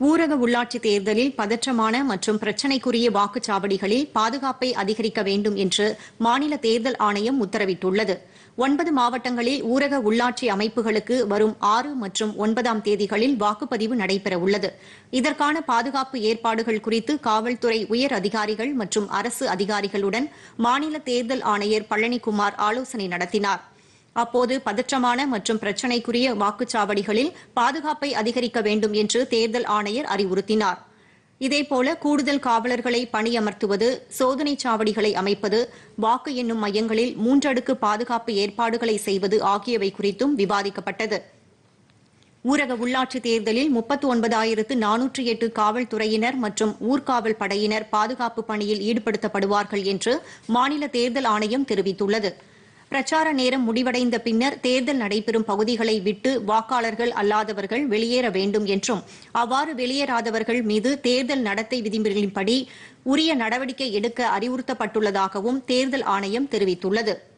ஊரக உள்ளாட்சித் தேர்தலில் பதற்றமான மற்றும் பிரச்சினைக்குரிய வாக்குச்சாவடிகளில் பாதுகாப்பை அதிகரிக்க வேண்டும் என்று மாநில தேர்தல் ஆணையம் உத்தரவிட்டுள்ளது ஒன்பது மாவட்டங்களில் ஊரக உள்ளாட்சி அமைப்புகளுக்கு வரும் ஆறு மற்றும் ஒன்பதாம் தேதிகளில் வாக்குப்பதிவு நடைபெறவுள்ளது இதற்கான பாதுகாப்பு ஏற்பாடுகள் குறித்து காவல்துறை உயர் அதிகாரிகள் மற்றும் அரசு அதிகாரிகளுடன் மாநில தேர்தல் ஆணையர் பழனிக்குமார் ஆலோசனை நடத்தினார் அப்போது பதற்றமான மற்றும் பிரச்சினைக்குரிய வாக்குச்சாவடிகளில் பாதுகாப்பை அதிகரிக்க வேண்டும் என்று தேர்தல் ஆணையர் அறிவுறுத்தினார் இதேபோல கூடுதல் காவலர்களை பணியமர்த்துவது சோதனைச் சாவடிகளை அமைப்பது வாக்கு எண்ணும் மையங்களில் மூன்றடுக்கு பாதுகாப்பு ஏற்பாடுகளை செய்வது ஆகியவை குறித்தும் விவாதிக்கப்பட்டது ஊரக உள்ளாட்சித் தேர்தலில் முப்பத்து ஒன்பதாயிரத்து நானூற்று எட்டு காவல்துறையினர் மற்றும் ஊர்காவல் படையினர் பாதுகாப்பு பணியில் ஈடுபடுத்தப்படுவார்கள் என்று மாநில தேர்தல் ஆணையம் தெரிவித்துள்ளது பிரச்சார நேரம் முடிவடைந்த பின்னர் தேர்தல் நடைபெறும் பகுதிகளை விட்டு வாக்காளர்கள் அல்லாதவர்கள் வெளியேற வேண்டும் என்றும் அவ்வாறு வெளியேறாதவர்கள் மீது தேர்தல் நடத்தை விதிமுறைகளின்படி உரிய நடவடிக்கை எடுக்க அறிவுறுத்தப்பட்டுள்ளதாகவும் தேர்தல் ஆணையம் தெரிவித்துள்ளது